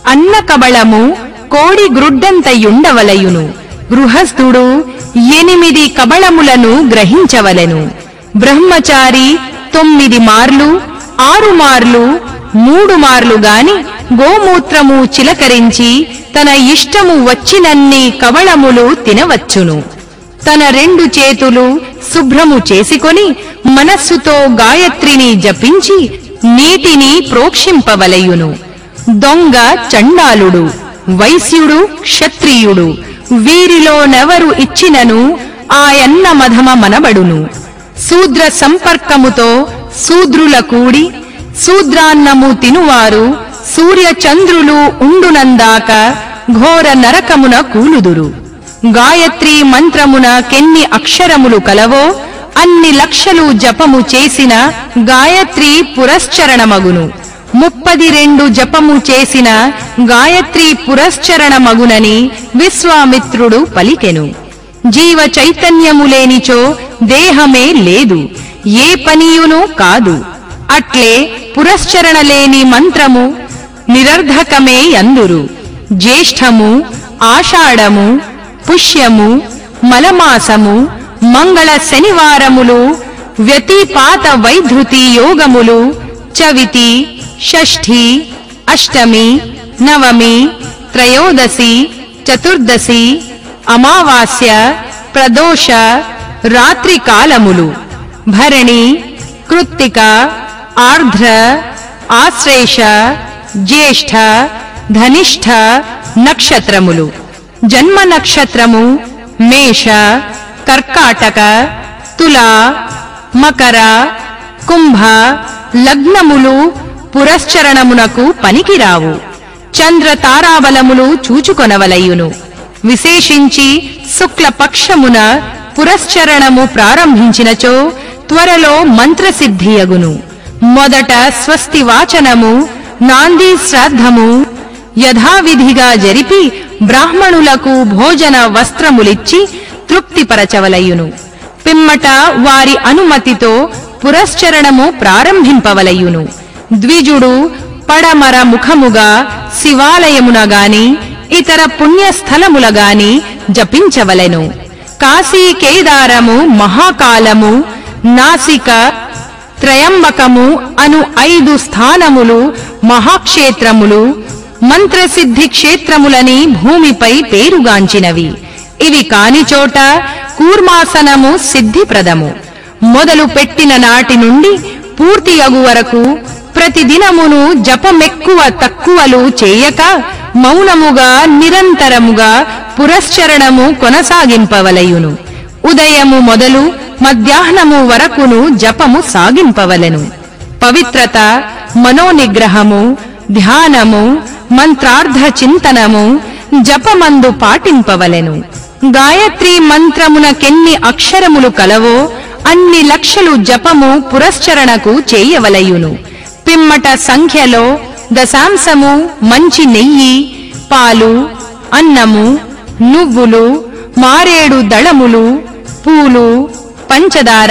అన్న కబళము కోడి గ్రుడ్డంతయుండవలయును గృహస్థుడు ఎనిమిది కబళములను గ్రహించవలెను బ్రహ్మచారి తొమ్మిది మార్లు ఆరు మార్లు మూడు మార్లు గాని గోమూత్రము చిలకరించి తన ఇష్టము వచ్చినన్ని కవళములు తినవచ్చును తన రెండు చేతులు శుభ్రము చేసుకొని మనస్సుతో గాయత్రిని జపించి నీటిని ప్రోక్షింపవలయును దొంగ చండాలుడు వైశ్యుడు క్షత్రియుడు వీరిలోనెవరు ఇచ్చినను ఆయన్న మధమ మనబడును శూద్ర సంపర్కముతో శూద్రుల కూడి శూద్రాన్నము తినువారు సూర్య చంద్రులు ఉండునందాక ఘోర నరకమున కూలుదురు గాయత్రి మంత్రమున కెన్ని అక్షరములు కలవో అన్ని లక్షలు జపము చేసిన గాయత్రి పురశ్చరణమగును ముప్పది రెండు జపము చేసిన గాయత్రి పురశ్చరణమగునని విశ్వామిత్రుడు పలికెను జీవ చైతన్యము లేనిచో దేహమే లేదు ఏ పనియును కాదు అట్లే పురశ్చరణ లేని మంత్రము నిరర్ధకమే అందురు జ్యేష్ఠము ఆషాఢము పుష్యము మలమాసము మంగళ శనివారములు వ్యతిపాత వైధృతి యోగములు చవితి షష్ఠి అష్టమి నవమి త్రయోదశి చతుర్దశి అమావాస్య ప్రదోష రాత్రి కాలములు భరణి కృత్తిక ఆర్ధ్ర ఆశ్లేష జ్యేష్ఠ ధనిష్ఠ నక్షత్రములు జన్మ నక్షత్రము మేష కర్కాటక తుల మకర కుంభ లగ్నములు పురశ్చరణమునకు పనికిరావు చంద్ర తారాబలములు చూచుకొనవలయును విశేషించి శుక్ల పక్షమున పురశ్చరణము ప్రారంభించినచో త్వరలో మంత్రసిద్ధియగును మొదట స్వస్తి వాచనము నాంది శ్రాద్ధము యథావిధిగా జరిపి బ్రాహ్మణులకు భోజన వస్త్రములిచ్చి తృప్తిపరచవలయును పిమ్మట వారి అనుమతితో పురశ్చరణము ప్రారంభింపవలయును ద్విజుడు పడమర ముఖముగా శివాలయమున గాని ఇతర పుణ్యస్థలముల గాని జపించవలెను కాశీ కేదారము మహాకాలము నాసిక త్రయంబకము అను ఐదు స్థానములు మహాక్షేత్రములు మంత్రసిద్ధి క్షేత్రములని భూమిపై పేరుగాంచినవి ఇవి కాని చోట కూర్మాసనము సిద్ధిప్రదము మొదలు పెట్టిన నాటి నుండి పూర్తి అగు వరకు ప్రతిదినమును జపమెక్కువ తక్కువలు చేయక మౌనముగా నిరంతరముగా పురశ్చరణము కొనసాగింపవలయును ఉదయము మొదలు మధ్యాహ్నము వరకును జపము సాగింపవలెను పవిత్రత మనోనిగ్రహము ధ్యానము మంత్రార్థ చింతనము జపమందు పాటింపవలెను గాయత్రి మంత్రమునకెన్ని అక్షరములు కలవో అన్ని లక్షలు జపము పురశ్చరణకు చేయవలయును పిమ్మట సంఖ్యలో దశాంశము మంచి నెయ్యి పాలు అన్నము నువ్వులు మారేడు దళములు పూలు పంచదార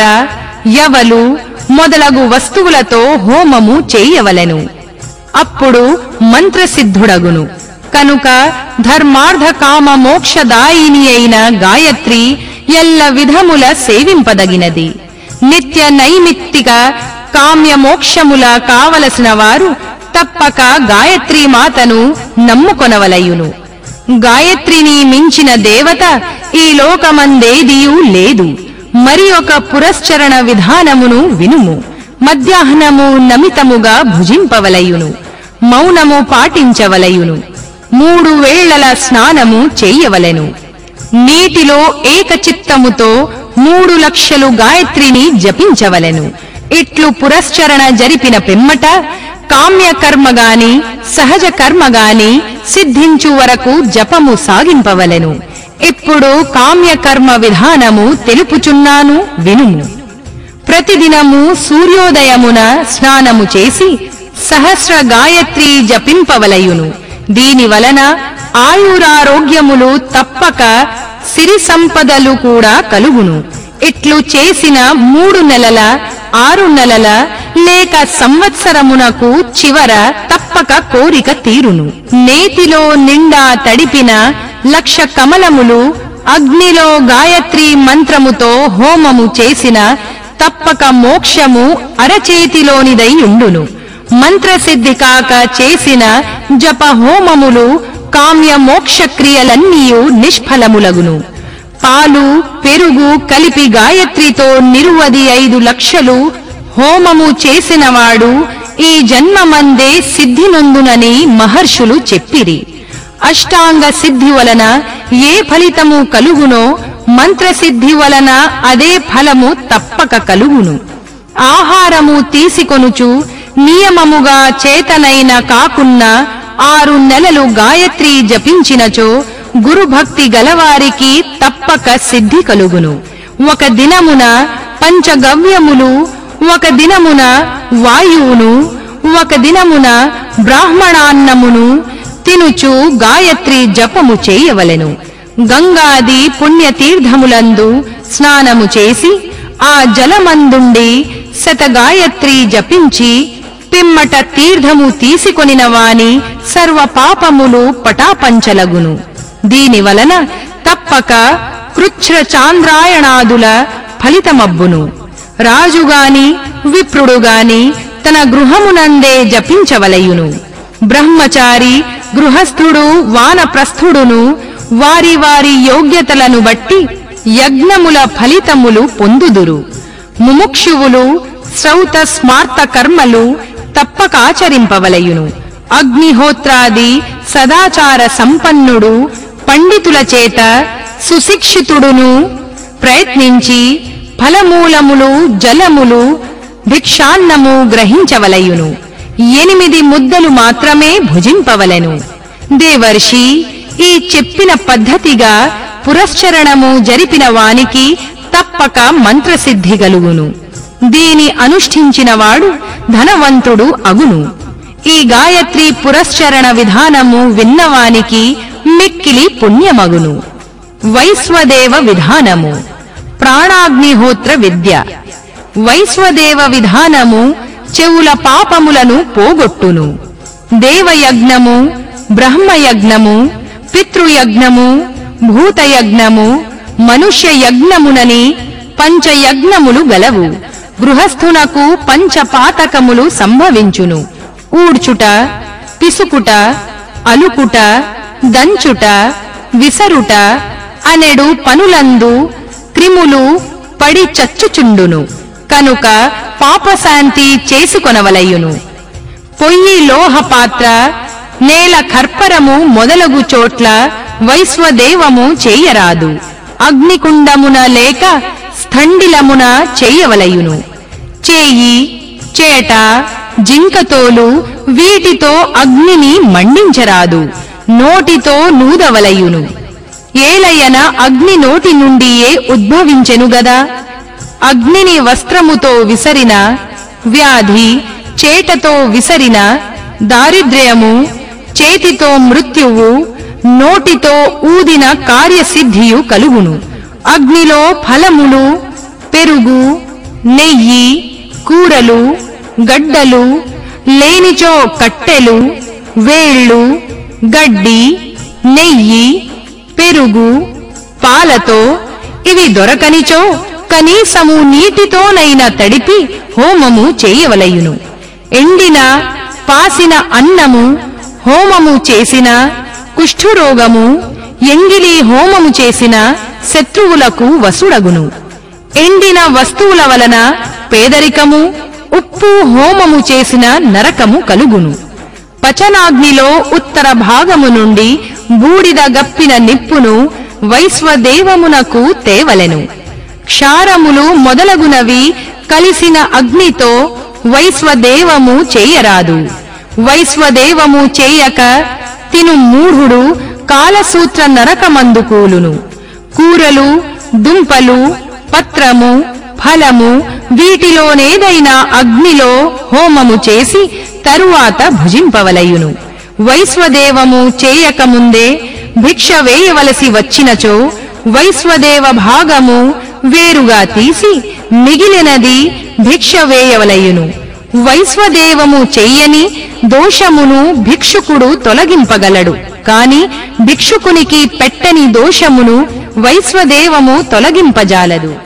యవలు మొదలగు వస్తువులతో హోమము చేయవలెను అప్పుడు మంత్రసిద్ధుడగును కనుక ధర్మార్థ కామ మోక్షదాయిని అయిన గాయత్రి ఎల్ల విధముల సేవింపదగినది నిత్య నైమిత్తిక కామ్య మోక్షముల కావలసిన వారు తప్పక గాయత్రీ మాతను నమ్ముకొనవలయును గాయత్రిని మించిన దేవత ఈ లోకమందేదియూ లేదు మరి ఒక పురశ్చరణ విధానమును వినుము మధ్యాహ్నము నమితముగా భుజింపవలయును మౌనము పాటించవలయును మూడు వేళల స్నానము చెయ్యవలెను నీటిలో ఏకచిత్తముతో మూడు లక్షలు గాయత్రిని జపించవలెను ఇట్లు పురశ్చరణ జరిపిన పిమ్మట కామ్య కర్మ గాని సహజ కర్మ గాని సిద్ధించు వరకు జపము సాగింపవలెను ఇప్పుడు కామ్య కర్మ విధానము తెలుపుచున్నాను వినుము ప్రతిదినము సూర్యోదయమున స్నానము చేసి సహస్ర గాయత్రి జపింపవలయును దీని వలన ఆయురారోగ్యములు తప్పక సిరి సంపదలు కూడా కలుగును ఇట్లు చేసిన మూడు నెలల ఆరు నెలల లేక సంవత్సరమునకు చివర తప్పక కోరిక తీరును నేతిలో నిండా తడిపిన లక్ష కమలములు అగ్నిలో గాయత్రి మంత్రముతో హోమము చేసిన తప్పక మోక్షము అరచేతిలోనిదై ఉండును మంత్రసిద్ధి కాక చేసిన జప హోమములు కామ్య మోక్ష క్రియలన్నీయు నిష్ఫలములగును పాలు పెరుగు కలిపి గాయత్రితో నిరువది ఐదు లక్షలు హోమము చేసినవాడు ఈ జన్మమందే సిద్ధి నొందునని మహర్షులు చెప్పిరి అష్టాంగ సిద్ధి వలన ఏ ఫలితము కలుగునో మంత్రసిద్ధి వలన అదే ఫలము తప్పక కలుగును ఆహారము తీసుకొనుచు నియమముగా చేతనైన కాకున్నా ఆరు నెలలు గాయత్రి జపించినచో గురుభక్తి గలవారికి తప్పక సిద్ధి కలుగును ఒక దినమున పంచగవ్యములు ఒక దినమున వాయువును ఒక దినమున బ్రాహ్మణాన్నమును తినుచు గాయత్రి జపము చేయవలెను గంగాది పుణ్యతీర్థములందు స్నానము చేసి ఆ జలమందుండి శతగాయత్రి జపించి పిమ్మట తీర్థము తీసుకొనిన వాని సర్వ పాపములు పటాపంచలగును దీని వలన తప్పక కృచ్ఛ్ర చాంద్రాయణాదుల ఫలితమబ్బును రాజుగాని విప్రుడుగాని తన గృహమునందే జపించవలయును బ్రహ్మచారి గృహస్థుడు వానప్రస్థుడును వారి వారి యోగ్యతలను బట్టి యజ్ఞముల ఫలితములు పొందుదురు ముముక్షువులు శ్రౌత స్మార్త కర్మలు తప్పకాచరింపవలయును అగ్నిహోత్రాది సదాచార సంపన్నుడు పండితుల చేత సుశిక్షితుడును ప్రయత్నించి ఫలమూలములు జలములు భిక్షాన్నము గ్రహించవలయును ఎనిమిది ముద్దలు మాత్రమే భుజింపవలెను దేవర్షి ఈ చెప్పిన పద్ధతిగా పురశ్చరణము జరిపిన వానికి తప్పక మంత్రసిద్ధి గలుగును దీని అనుష్ఠించినవాడు ధనవంతుడు అగును ఈ గాయత్రి పురశ్చరణ విధానము విన్నవానికి మిక్కిలి పుణ్యమగును వైశ్వదేవ విధానము ప్రాణాగ్నిహోత్ర విద్య వైశ్వదేవ విధానము చెవుల పాపములను పోగొట్టును దేవయజ్ఞము బ్రహ్మయజ్ఞము పితృయజ్ఞము భూతయజ్ఞము మనుష్య యజ్ఞమునని పంచయజ్ఞములు గలవు గృహస్థునకు పంచపాతకములు సంభవించును ఊడ్చుట పిసుకుట అలుకుట దంచుట విసరుట అనెడు పనులందు క్రిములు పడి చచ్చుచుండును కనుక పాపశాంతి చేసుకొనవలయును పొయ్యి లోహ పాత్ర నేల కర్పరము మొదలగు చోట్ల వైశ్వదేవము చేయరాదు అగ్నికుండమున లేక స్థండిలమున చేయవలయును చేయి చేట జింకతోలు వీటితో అగ్నిని మండించరాదు నోటితో నూదవలయును ఏలయన అగ్ని నోటి నుండియే ఉద్భవించెను గదా అగ్నిని వస్త్రముతో విసరిన వ్యాధి చేటతో విసరిన దారిద్ర్యము చేతితో మృత్యువు నోటితో ఊదిన కార్యసిద్ధియు కలుగును అగ్నిలో ఫలములు పెరుగు నెయ్యి కూరలు గడ్డలు లేనిచో కట్టెలు వేళ్ళు గడ్డి నెయ్యి పెరుగు పాలతో ఇవి దొరకనిచో కనీసము నీటితోనైనా తడిపి హోమము చేయవలయును ఎండిన పాసిన అన్నము హోమము చేసిన కుష్ఠురోగము ఎంగిలి హోమము చేసిన శత్రువులకు వసుడగును ఎండిన వస్తువుల వలన పేదరికము ఉప్పు హోమము చేసిన నరకము కలుగును పచనాగ్నిలో ఉత్తర భాగము నుండి బూడిద గప్పిన నిప్పును వైశ్వదేవమునకు తేవలెను క్షారములు మొదలగునవి కలిసిన అగ్నితో వైశ్వదేవము చేయరాదు వైశ్వదేవము చేయక తిను మూఢుడు కాలసూత్ర నరకమందుకూలును కూరలు దుంపలు పత్రము ఫలము వీటిలోనేదైనా అగ్నిలో హోమము చేసి తరువాత భుజింపవలయును వైశ్వదేవము చేయకముందే భిక్ష వేయవలసి వచ్చినచో వైశ్వదేవ భాగము వేరుగా తీసి మిగిలినది భిక్ష వేయవలయును వైశ్వదేవము చెయ్యని దోషమును భిక్షుకుడు తొలగింపగలడు కాని భిక్షుకునికి పెట్టని దోషమును వైశ్వదేవము తొలగింపజాలదు